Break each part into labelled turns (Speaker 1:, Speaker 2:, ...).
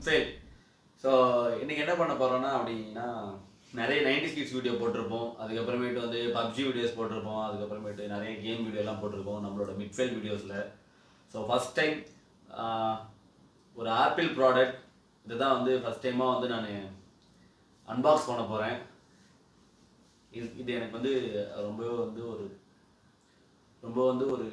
Speaker 1: Fail so இன்னைக்கு என்ன பண்ண போறோம்னா அப்படின்னா நிறைய நைன்டி ஸ்கிட்ஸ் வீடியோ போட்டிருப்போம் அதுக்கப்புறமேட்டு வந்து பப்ஜி வீடியோஸ் போட்டிருப்போம் அதுக்கப்புறமேட்டு நிறைய கேம் வீடியோலாம் போட்டிருப்போம் நம்மளோட மிட்ஃபெயில் வீடியோஸில் ஸோ ஃபஸ்ட் டைம் ஒரு ஆப்பிள் ப்ராடக்ட் இதுதான் வந்து ஃபஸ்ட் டைமாக வந்து நான் அன்பாக்ஸ் பண்ண போகிறேன் இது இது எனக்கு வந்து ரொம்பவே வந்து ஒரு ரொம்ப வந்து ஒரு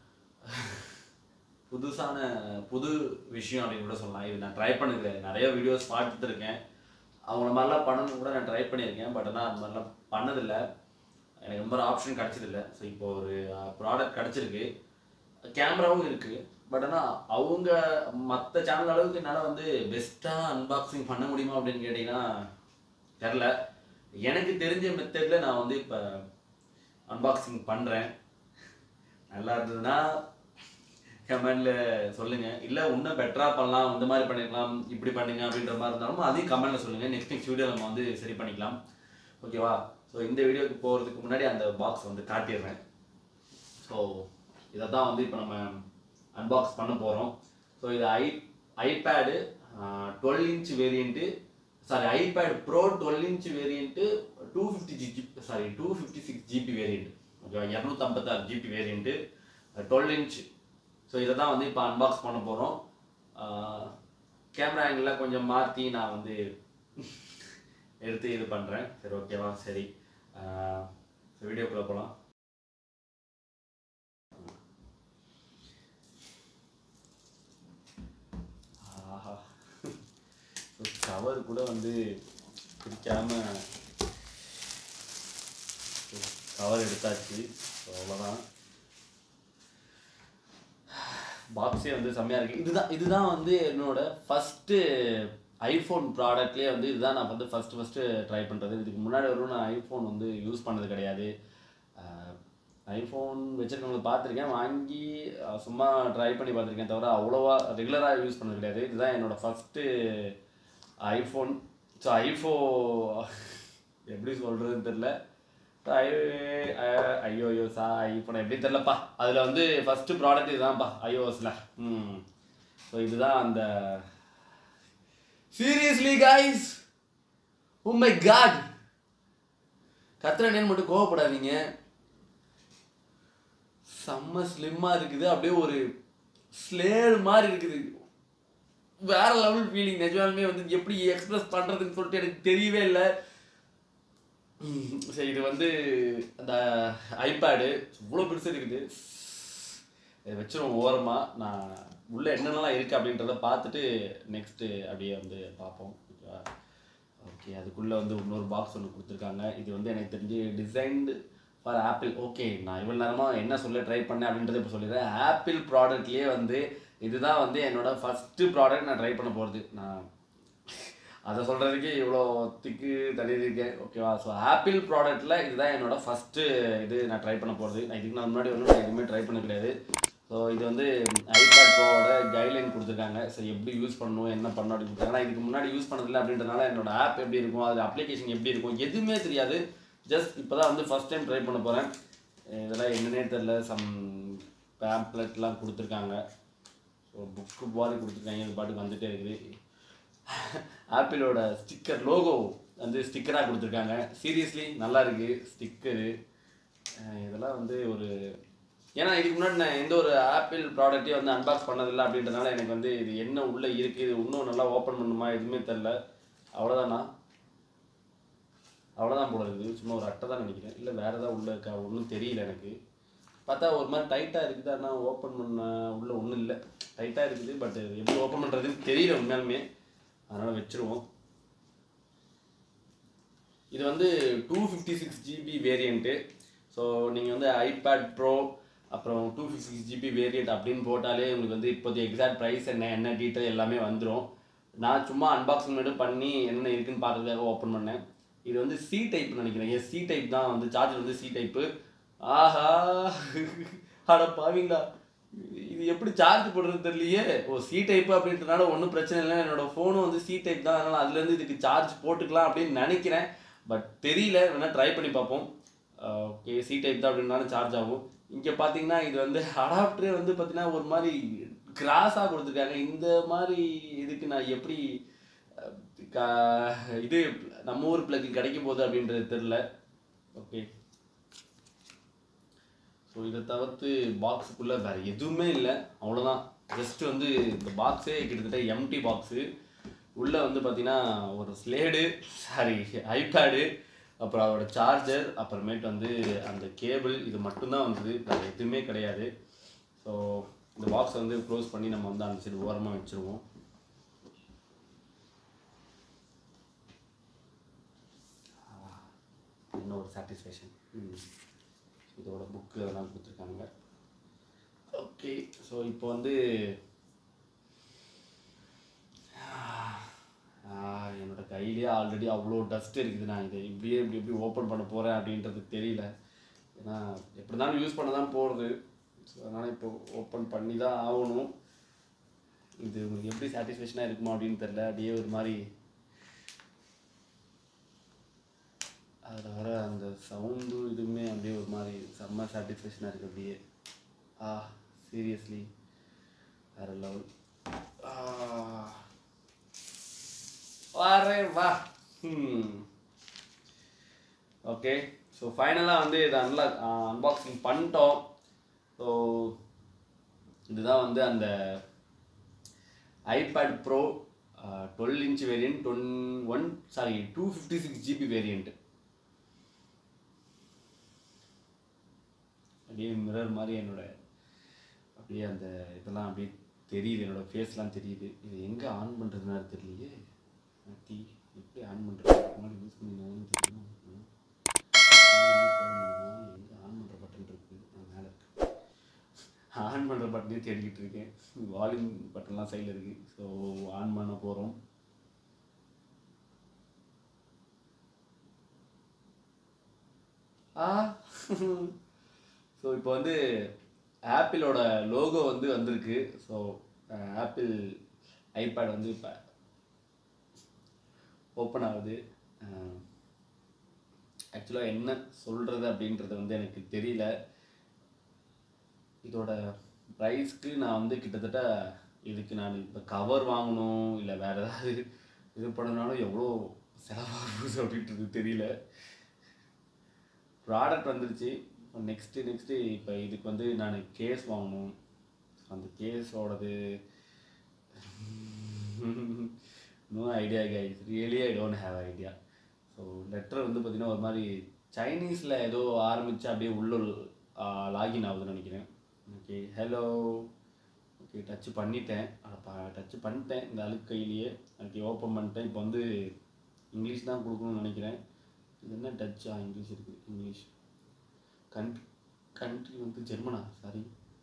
Speaker 1: புதுசான புது விஷயம் அப்படின்னு கூட சொல்லலாம் இது நான் ட்ரை பண்ணது நிறைய வீடியோஸ் பார்த்துருக்கேன் அவங்கள மாதிரிலாம் பண்ணணும்னு கூட நான் ட்ரை பண்ணியிருக்கேன் பட் ஆனால் அது மாதிரிலாம் பண்ணதில்லை எனக்கு ரொம்ப ஆப்ஷன் கிடச்சதில்ல ஸோ இப்போ ஒரு ப்ராடக்ட் கிடச்சிருக்கு கேமராவும் இருக்குது பட் ஆனால் அவங்க மற்ற சேனல் அளவுக்கு என்னால் வந்து பெஸ்ட்டாக அன்பாக்சிங் பண்ண முடியுமா அப்படின்னு கேட்டிங்கன்னா தெரில எனக்கு தெரிஞ்ச மெத்தடில் நான் வந்து இப்போ அன்பாக்சிங் பண்ணுறேன் நல்லா இருந்ததுன்னா கமெண்ட்ல சொல்லுங்க இல்ல இன்னும் பெட்டரா பண்ணலாம் இந்த மாதிரி பண்ணிக்கலாம் இப்படி பண்ணுங்க அப்படின்ற மாதிரி இருந்தாலும் அதையும் கமெண்ட்ல சொல்லுங்க நெக்ஸ்ட் நெக்ஸ்ட் வீடியோ நம்ம வந்து சரி பண்ணிக்கலாம் ஓகேவா ஸோ இந்த வீடியோக்கு போகிறதுக்கு முன்னாடி அந்த பாக்ஸ் வந்து காட்டிடுறேன் ஸோ இதை தான் வந்து இப்போ நம்ம அன்பாக்ஸ் பண்ண போகிறோம் ஸோ இது I iPad twelve inch variant sorry iPad Pro twelve inch variant two fifty GB sorry two fifty six GB variant ஓகேவா இரநூத்தம்பத்தாறு GB variant twelve inch so இதை தான் வந்து இப்போ அன்பாக்ஸ் பண்ண போகிறோம் கேமரா ஆங்கிளில் கொஞ்சம் மாற்றி நான் வந்து எடுத்து இது பண்ணுறேன் சரி ஓகேவா சரி வீடியோக்குள்ளே போகலாம் ஆஹா கவர் கூட வந்து பிடிக்காம கவர் எடுத்தாச்சு ஸோ அவ்வளோதான் பாக்ஸே வந்து செம்மையாக இருக்குது இதுதான் இதுதான் வந்து என்னோட ஃபஸ்ட்டு ஐஃபோன் ப்ராடக்ட்லேயே வந்து இதுதான் நான் வந்து ஃபஸ்ட்டு ஃபஸ்ட்டு ட்ரை பண்ணுறது இதுக்கு முன்னாடி வரும் நான் ஐஃபோன் வந்து யூஸ் பண்ணது கிடையாது ஐஃபோன் வச்சுருக்கவங்களை பார்த்துருக்கேன் வாங்கி அஹ், சும்மா ட்ரை பண்ணி பார்த்துருக்கேன் தவிர அவ்வளோவா ரெகுலராக யூஸ் பண்ணது கிடையாது இதுதான் என்னோட ஃபஸ்ட்டு ஐஃபோன் ஸோ ஐஃபோ எப்படி சொல்கிறதுன்னு தெரில ஐ- ஐ- ஐயோ ஐயோ சா இப்போ நான் எப்படி தெரிலப்பா அதில் வந்து ஃபஸ்ட்டு ப்ராடக்ட் இதுதான்ப்பா ஐஓஎஸில் ம் ஸோ இதுதான் அந்த seriously guys oh my God கத்துறேன்னு மட்டும் கோவப்படாதீங்க செம்ம ஸ்லிம்மாக இருக்குது அப்படியே ஒரு ஸ்லேடு மாதிரி இருக்குது வேற லெவல் ஃபீலிங் நிஜமாலுமே வந்து எப்படி எக்ஸ்பிரஸ் பண்ணுறதுன்னு சொல்லிட்டு எனக்கு தெரியவே இல்லை ம், சரி இது வந்து அந்த ஐபேடு இவ்வளோ பெருசு இருக்குது இதை வச்சிருவோம் ஓரமாக நான் உள்ளே என்னென்னலாம் இருக்குது அப்படின்றத பார்த்துட்டு நெக்ஸ்ட்டு அப்படியே வந்து பார்ப்போம் ஓகேவா ஓகே அதுக்குள்ளே வந்து இன்னொரு பாக்ஸ் ஒன்று கொடுத்துருக்காங்க இது வந்து எனக்கு தெரிஞ்சு டிசைன்டு ஃபார் ஆப்பிள் ஓகே நான் இவ்வளோ நேரமாக என்ன சொல்ல ட்ரை பண்ணேன் அப்படின்றத இப்போ சொல்லிடுறேன் ஆப்பிள் ப்ராடக்ட்லேயே வந்து இதுதான் வந்து என்னோட ஃபஸ்ட்டு ப்ராடக்ட் நான் ட்ரை பண்ண போகிறது நான் அதை சொல்கிறதுக்கே இவ்வளோ திக்கு தள்ளியிருக்கேன் ஓகேவா ஸோ ஆப்பிள் ப்ராடக்ட்டில் இதுதான் என்னோட ஃபஸ்ட்டு இது நான் ட்ரை பண்ண போகிறது நான் இதுக்கு நான் முன்னாடி வந்து நான் எதுவுமே ட்ரை பண்ண கிடையாது ஸோ இது வந்து ஐபேட் ப்ரோவோட கைட்லைன் கொடுத்துருக்காங்க ஸோ எப்படி யூஸ் பண்ணணும் என்ன பண்ணணும் அப்படின்னு கொடுத்தாங்க ஆனால் இதுக்கு முன்னாடி யூஸ் பண்ணதில்லை அப்படின்றனால என்னோட ஆப் எப்படி இருக்கும் அது அப்ளிகேஷன் எப்படி இருக்கும் எதுவுமே தெரியாது ஜஸ்ட் இப்போ தான் வந்து ஃபஸ்ட் டைம் ட்ரை பண்ண போகிறேன் இதெல்லாம் என்னன்னே தெரில சம் பேம்ப்ளெட்லாம் கொடுத்துருக்காங்க ஸோ புக்கு மாதிரி கொடுத்துருக்காங்க இது பாட்டுக்கு வந்துட்டே இருக்குது ஆப்பிளோட ஸ்டிக்கர் லோகோ வந்து ஸ்டிக்கராக கொடுத்துருக்காங்க சீரியஸ்லி நல்லா இருக்கு ஸ்டிக்கரு இதெல்லாம் வந்து ஒரு ஏன்னா இதுக்கு முன்னாடி நான் எந்த ஒரு ஆப்பிள் ப்ராடக்ட்டையும் வந்து அன்பாக்ஸ் பண்ணதில்லை அப்படின்றனால எனக்கு வந்து இது என்ன உள்ளே இருக்குது இது இன்னும் நல்லா ஓப்பன் பண்ணுமா எதுவுமே தெரில அவ்வளோதானா அவ்வளோதான் போல இருக்குது சும்மா ஒரு அட்டை தான் நினைக்கிறேன் இல்லை வேறு ஏதாவது உள்ளே இருக்கா ஒன்றும் தெரியல எனக்கு பார்த்தா ஒரு மாதிரி டைட்டாக இருக்குது ஆனால் ஓப்பன் பண்ண உள்ள ஒன்றும் இல்லை டைட்டாக இருக்குது பட் எப்படி ஓப்பன் பண்ணுறதுன்னு தெரியல உண்மையாலுமே அதனால் வச்சுருவோம் இது வந்து two fifty six GB variant so நீங்கள் வந்து ஐபேட் ப்ரோ அப்புறம் two fifty six GB variant அப்படின்னு போட்டாலே உங்களுக்கு வந்து இப்போதைய எக்ஸாக்ட் ப்ரைஸ் என்ன என்ன டீட்டெயில் எல்லாமே வந்துடும் நான் சும்மா அன்பாக்சிங் மட்டும் பண்ணி என்ன இருக்குன்னு பார்க்கறதுக்காக ஓப்பன் பண்ணேன் இது வந்து சி டைப் நினைக்கிறேன் எஸ் சி டைப் தான் வந்து சார்ஜர் வந்து சி டைப்பு ஆஹா அட பாவீங்களா இது எப்படி சார்ஜ் போடுறது தெரியலையே ஓ சி டைப் அப்படின்றனால ஒன்றும் பிரச்சனை இல்லை என்னோட ஃபோனும் வந்து சி டைப் தான் அதனால் அதுலேருந்து இதுக்கு சார்ஜ் போட்டுக்கலாம் அப்படின்னு நினைக்கிறேன் பட் தெரியல வேணால் ட்ரை பண்ணி பார்ப்போம் ஓகே சி டைப் தான் அப்படின்னாலும் சார்ஜ் ஆகும் இங்கே பார்த்தீங்கன்னா இது வந்து அடாப்டரே வந்து பார்த்தீங்கன்னா ஒரு மாதிரி கிராஸாக கொடுத்துருக்காங்க இந்த மாதிரி இதுக்கு நான் எப்படி அஹ், கா- இது நம்ம ஊர் பிளக்கு கிடைக்க போகுது அப்படின்றது தெரில ஓகே ஸோ இதை தவிர்த்து பாக்ஸுக்குள்ளே வேறு எதுவுமே இல்லை அவ்வளோதான் ஜஸ்ட் வந்து இந்த பாக்ஸே கிட்டத்தட்ட எம்டி பாக்ஸு உள்ளே வந்து பார்த்தீங்கன்னா ஒரு ஸ்லேடு சாரி ஐபேடு அப்புறம் அதோட சார்ஜர் அப்புறமேட்டு வந்து அந்த கேபிள் இது மட்டும்தான் வந்தது வேறு எதுவுமே கிடையாது ஸோ இந்த பாக்ஸை வந்து க்ளோஸ் பண்ணி நம்ம வந்து அந்த சைடு ஓரமாக வச்சுருவோம் இன்னும் ஒரு சாட்டிஸ்ஃபேக்ஷன் இதோட புக்கு அதெல்லாம் கொடுத்துருக்காங்க ஓகே ஸோ இப்போ வந்து ஆஹ், என்னோட கையிலேயே ஆல்ரெடி அவ்வளோ டஸ்ட் இருக்குது நான் இதை இப்படியே இப்படி எப்படி ஓப்பன் பண்ண போகிறேன் அப்படின்றது தெரியல ஏன்னா எப்படி இருந்தாலும் யூஸ் பண்ண தான் போகிறது ஸோ அதனால் இப்போ ஓப்பன் பண்ணி தான் ஆகணும் இது உங்களுக்கு எப்படி சாட்டிஸ்ஃபேக்ஷனாக இருக்குமா அப்படின்னு தெரில அப்படியே ஒரு மாதிரி அதில் வர அந்த சவுண்டு இதுவுமே அப்படியே ஒரு மாதிரி செம்ம சாட்டிஸ்ஃபேக்ஷனாக இருக்குது அப்படியே ஆ சீரியஸ்லி வேற லெவல் வாரே வா ஓகே ஸோ ஃபைனலாக வந்து இதை அன்லாக் அன்பாக்சிங் பண்ணிட்டோம் ஸோ இதுதான் வந்து அந்த iPad Pro twelve inch variant டொன் ஒன் sorry two fifty six GB variant அப்படியே மிரர் மாதிரி என்னோட அப்படியே அந்த இதெல்லாம் அப்படியே தெரியுது என்னோட ஃபேஸ்லாம் தெரியுது இது எங்கே ஆன் பண்ணுறதுனால தெரியலையே மாற்றி எப்படி ஆன் பண்ணுறது முன்னாடி யூஸ் பண்ணினாலும் தெரியும் ம். எங்கே ஆன் பண்ணுற பட்டன் இருக்குது மேலே இருக்கு ஆன் பண்ணுற பட்டனே தேடிக்கிட்டு இருக்கேன் வால்யூம் பட்டன்லாம் சைடில் இருக்குது ஸோ ஆன் பண்ண போகிறோம் ஆ ஸோ இப்போ வந்து ஆப்பிளோட லோகோ வந்து வந்திருக்கு ஸோ ஆப்பிள் ஐபேட் வந்து இப்போ ஓப்பன் ஆகுது ஆக்சுவலாக என்ன சொல்கிறது அப்படின்றது வந்து எனக்கு தெரியல இதோட ப்ரைஸ்க்கு நான் வந்து கிட்டத்தட்ட இதுக்கு நான் இப்போ கவர் வாங்கணும் இல்லை வேறு ஏதாவது இது பண்ணனாலும் எவ்வளோ செலவாகுது அப்படின்றது தெரியல ப்ராடக்ட் வந்துருச்சு நெக்ஸ்ட்டு நெக்ஸ்ட்டு இப்போ இதுக்கு வந்து நான் கேஸ் வாங்கணும் அந்த கேஸோடது no idea guys really I don't have idea so later வந்து பார்த்தீங்கன்னா ஒரு மாதிரி சைனீஸில் ஏதோ ஆரம்பித்து அப்படியே உள்ள லாகின் ஆகுதுன்னு நினைக்கிறேன் ஓகே ஹலோ ஓகே டச் பண்ணிட்டேன் டச் பண்ணிட்டேன் இந்த அழுக்கு கையிலேயே ஓகே ஓப்பன் பண்ணிட்டேன் இப்போ வந்து இங்கிலீஷ் தான் கொடுக்கணும்னு நினைக்கிறேன் இது என்ன டச்சா இங்கிலீஷ் இருக்குது இங்கிலீஷ் கண்ட்ரி கண்ட்ரி வந்து ஜெர்மனா சாரி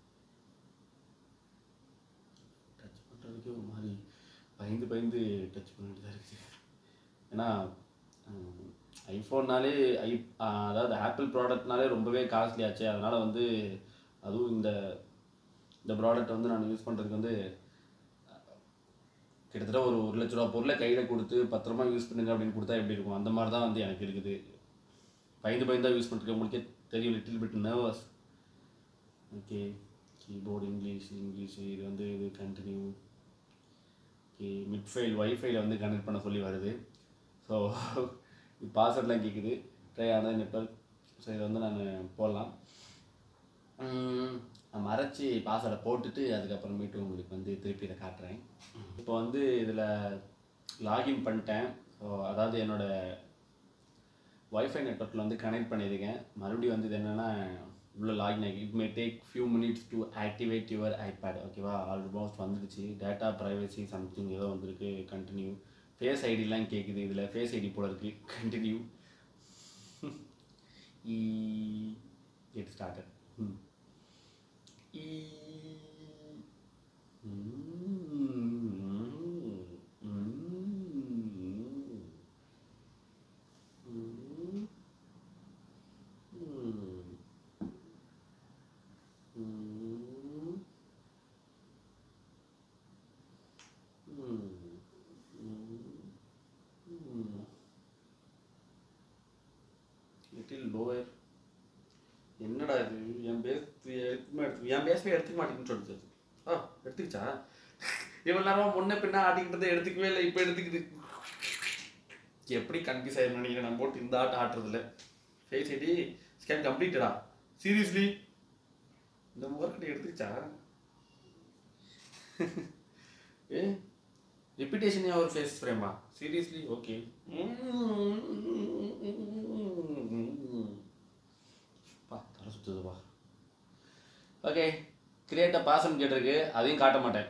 Speaker 1: டச் பண்ணுறதுக்கே ஒரு மாதிரி பயந்து பயந்து டச் பண்ண வேண்டியதாக இருக்குது ஏன்னா ஐஃபோன்னாலே ஐ அதாவது ஆப்பிள் ப்ராடக்ட்னாலே ரொம்பவே காஸ்ட்லி ஆச்சு அதனால் வந்து அதுவும் இந்த இந்த ப்ராடக்ட் வந்து நான் யூஸ் பண்ணுறதுக்கு வந்து கிட்டத்தட்ட ஒரு ஒரு லட்ச ரூபா பொருளை கையில் கொடுத்து பத்திரமா யூஸ் பண்ணுங்க அப்படின்னு கொடுத்தா எப்படி இருக்கும் அந்த மாதிரி தான் வந்து எனக்கு இருக்குது பயந்து பயந்து தான் யூஸ் பண்ணிருக்கேன் உங்களுக்கே தெரியும் little bit nervous okay keyboard English English இது வந்து இது கண்டினியூ ஓகே மிட் ஃபைல் ஒய்ஃபைல வந்து கனெக்ட் பண்ண சொல்லி வருது ஸோ இது பாஸ்வேர்ட்லாம் கேட்குது ட்ரை ஆனால் நெட்ஒர்க் ஸோ இதை வந்து நான் போடலாம் உம், நான் மறைச்சி பாஸ்வேர்டை போட்டுட்டு அதுக்கப்புறமேட்டு உங்களுக்கு வந்து திருப்பி இதை காட்டுறேன் இப்போ வந்து இதில் லாகின் பண்ணிட்டேன் ஸோ அதாவது என்னோட வைஃபை நெட்ஒர்க்கில் வந்து கனெக்ட் பண்ணியிருக்கேன் மறுபடியும் வந்து இது என்னென்னா உள்ள லாகின் ஆகி it may take few minutes to activate your iPad ஓகேவா ஆல்மோஸ்ட் வந்துடுச்சு டேட்டா ப்ரைவசி சம்திங் ஏதோ வந்திருக்கு கண்டினியூ ஃபேஸ் ஐடிலாம் கேட்குது இதில் ஃபேஸ் ஐடி போல இருக்கு கண்டினியூ ஈ கெட் ஸ்டார்டட் ஈ லிட்டில் லோயர் என்னடா இது என் பேஸ் எடுத்துமா எடுத்து என் பேசவே எடுத்துக்க மாட்டேங்குன்னு சொல்லுது ஆ எடுத்துக்கிச்சா இவ்வளோ நேரம் முன்ன பின்ன ஆட்டிக்கிட்டதை எடுத்துக்கவே இல்லை இப்போ எடுத்துக்குது எப்படி கன்ஃபியூஸ் ஆயிரும் நினைக்கிறேன் நான் போட்டு இந்த ஆட்டம் ஆட்டுறதுல ஃபேஸ் ஐடி ஸ்கேன் கம்ப்ளீட்டடா சீரியஸ்லி இந்த முகர்கட்டி எடுத்துக்கிச்சா ஏ ரிப்பிட்டேஷனே ஒரு ஃபேஸ் ஃப்ரேமா சீரியஸ்லி ஓகே பா தலை சுத்துதுப்பா ஓகே கிரியேட்ட பாசம் கேட்டிருக்கு அதையும் காட்ட மாட்டேன்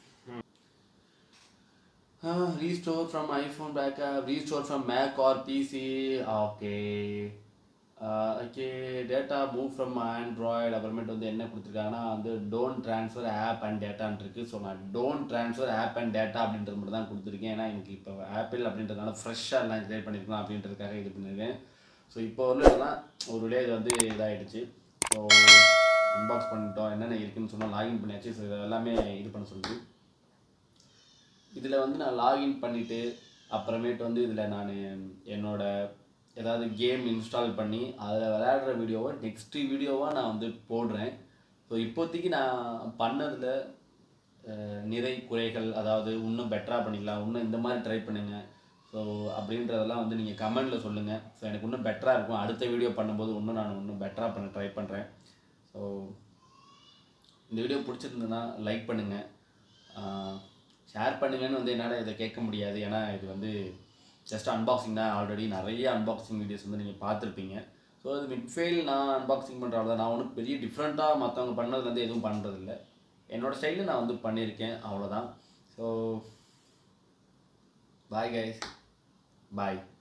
Speaker 1: restore from iPhone backup restore from Mac or PC okay okay data move from Android அப்புறமேட்டு வந்து என்ன கொடுத்துருக்காங்கன்னா வந்து டோன்ட் ட்ரான்ஸ்ஃபர் ஆப் அண்ட் டேட்டான்னு இருக்குது ஸோ நான் don't transfer app and data அப்படின்றது மட்டும் தான் கொடுத்துருக்கேன் ஏன்னா எனக்கு இப்போ ஆப்பிள் அப்படின்றதுனால ஃப்ரெஷ்ஷாக நான் கிரியேட் பண்ணியிருக்கலாம் அப்படின்றதுக்காக இது பண்ணியிருக்கேன் ஸோ இப்போ வரலாம் ஒரு டே இது வந்து இதாகிடுச்சு ஸோ அன்பாக்ஸ் பண்ணிட்டோம் என்னென்ன இருக்குன்னு சொன்னால் லாகின் பண்ணியாச்சு ஸோ இது எல்லாமே இது பண்ண சொல்லுது இதில் வந்து நான் லாகின் பண்ணிவிட்டு அப்புறமேட்டு வந்து இதில் நான் என்னோட ஏதாவது கேம் இன்ஸ்டால் பண்ணி அதில் விளையாடுற வீடியோவை நெக்ஸ்ட்டு வீடியோவாக நான் வந்து போடுறேன் ஸோ இப்போதைக்கு நான் பண்ணதில் அஹ், நிறை குறைகள் அதாவது இன்னும் பெட்டராக பண்ணிக்கலாம் இன்னும் இந்த மாதிரி ட்ரை பண்ணுங்க ஸோ அப்படின்றதெல்லாம் வந்து நீங்கள் கமெண்டில் சொல்லுங்கள் ஸோ எனக்கு இன்னும் பெட்டராக இருக்கும் அடுத்த வீடியோ பண்ணும்போது இன்னும் நான் இன்னும் பெட்டராக பண்ண ட்ரை பண்ணுறேன் ஸோ இந்த வீடியோ பிடிச்சிருந்ததுன்னா லைக் பண்ணுங்கள் ஷேர் பண்ணுங்கன்னு வந்து என்னால் இதை கேட்க முடியாது ஏன்னா இது வந்து ஜஸ்ட் அன்பாக்சிங் தான் ஆல்ரெடி நிறைய அன்பாக்சிங் வீடியோஸ் வந்து நீங்கள் பார்த்துருப்பீங்க ஸோ அது மிட்ஃபெயில் நான் அன்பாக்சிங் பண்ணுறாள் தான் நான் ஒன்றும் பெரிய டிஃப்ரெண்ட்டாக மற்றவங்க பண்ணதுலேருந்து எதுவும் பண்ணுறதில்ல என்னோட ஸ்டைலில் நான் வந்து பண்ணியிருக்கேன் அவ்வளோதான் ஸோ பாய் கைஸ் பாய்